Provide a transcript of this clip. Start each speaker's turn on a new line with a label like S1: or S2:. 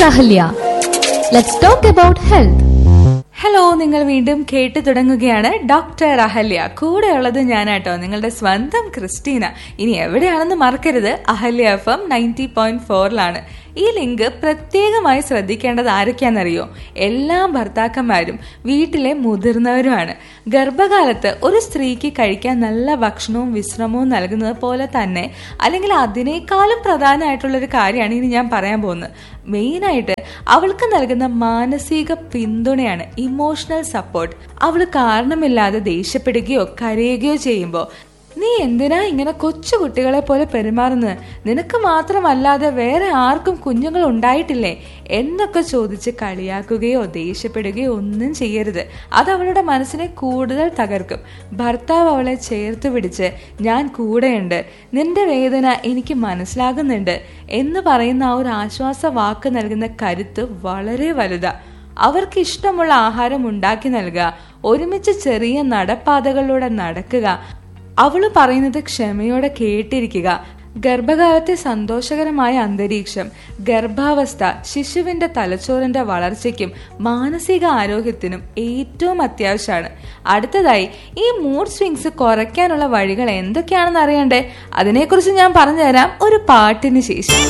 S1: Ahalya. Let's talk about health.
S2: Hello നിങ്ങൾ വീണ്ടും കേട്ടു തുടങ്ങുകയാണ് ഡോക്ടർ അഹല്യ കൂടെയുള്ളത് ഞാനാട്ടോ നിങ്ങളുടെ സ്വന്തം ക്രിസ്റ്റീന ഇനി എവിടെയാണെന്ന് മറക്കരുത് Ahalya F M ninety point ഫോറിലാണ് ഈ ലിങ്ക് പ്രത്യേകമായി ശ്രദ്ധിക്കേണ്ടത് ആരൊക്കെയാണെന്നറിയോ എല്ലാ ഭർത്താക്കന്മാരും വീട്ടിലെ മുതിർന്നവരുമാണ് ഗർഭകാലത്ത് ഒരു സ്ത്രീക്ക് കഴിക്കാൻ നല്ല ഭക്ഷണവും വിശ്രമവും നൽകുന്നത് പോലെ തന്നെ അല്ലെങ്കിൽ അതിനേക്കാളും പ്രധാനമായിട്ടുള്ള ഒരു കാര്യമാണ് ഇനി ഞാൻ പറയാൻ പോകുന്നത് മെയിനായിട്ട് അവൾക്ക് നൽകുന്ന മാനസിക പിന്തുണയാണ് ഇമോഷണൽ സപ്പോർട്ട് അവൾ കാരണമില്ലാതെ ദേഷ്യപ്പെടുകയോ കരയുകയോ ചെയ്യുമ്പോൾ നീ എന്തിനാ ഇങ്ങനെ കൊച്ചു കുട്ടികളെ പോലെ പെരുമാറുന്നത് നിനക്ക് മാത്രമല്ലാതെ വേറെ ആർക്കും കുഞ്ഞുങ്ങൾ ഉണ്ടായിട്ടില്ലേ എന്നൊക്കെ ചോദിച്ച് കളിയാക്കുകയോ ദേഷ്യപ്പെടുകയോ ഒന്നും ചെയ്യരുത് അത് അവളുടെ മനസ്സിനെ കൂടുതൽ തകർക്കും ഭർത്താവ് അവളെ ചേർത്ത് പിടിച്ച് ഞാൻ കൂടെയുണ്ട് നിന്റെ വേദന എനിക്ക് മനസ്സിലാകുന്നുണ്ട് എന്ന് പറയുന്ന ആ ഒരു ആശ്വാസ വാക്ക് നൽകുന്ന കരുത്ത് വളരെ വലുതാ അവർക്ക് ഇഷ്ടമുള്ള ആഹാരം ഉണ്ടാക്കി നൽകുക ഒരുമിച്ച് ചെറിയ നടപ്പാതകളിലൂടെ നടക്കുക അവള് പറയുന്നത് ക്ഷമയോടെ കേട്ടിരിക്കുക ഗർഭകാലത്തെ സന്തോഷകരമായ അന്തരീക്ഷം ഗർഭാവസ്ഥ ശിശുവിന്റെ തലച്ചോറിന്റെ വളർച്ചയ്ക്കും മാനസിക ആരോഗ്യത്തിനും ഏറ്റവും അത്യാവശ്യമാണ് അടുത്തതായി ഈ മൂഡ് സ്വിങ്സ് കുറയ്ക്കാനുള്ള വഴികൾ എന്തൊക്കെയാണെന്ന് അറിയണ്ടേ അതിനെക്കുറിച്ച് ഞാൻ പറഞ്ഞുതരാം ഒരു പാട്ടിന് ശേഷം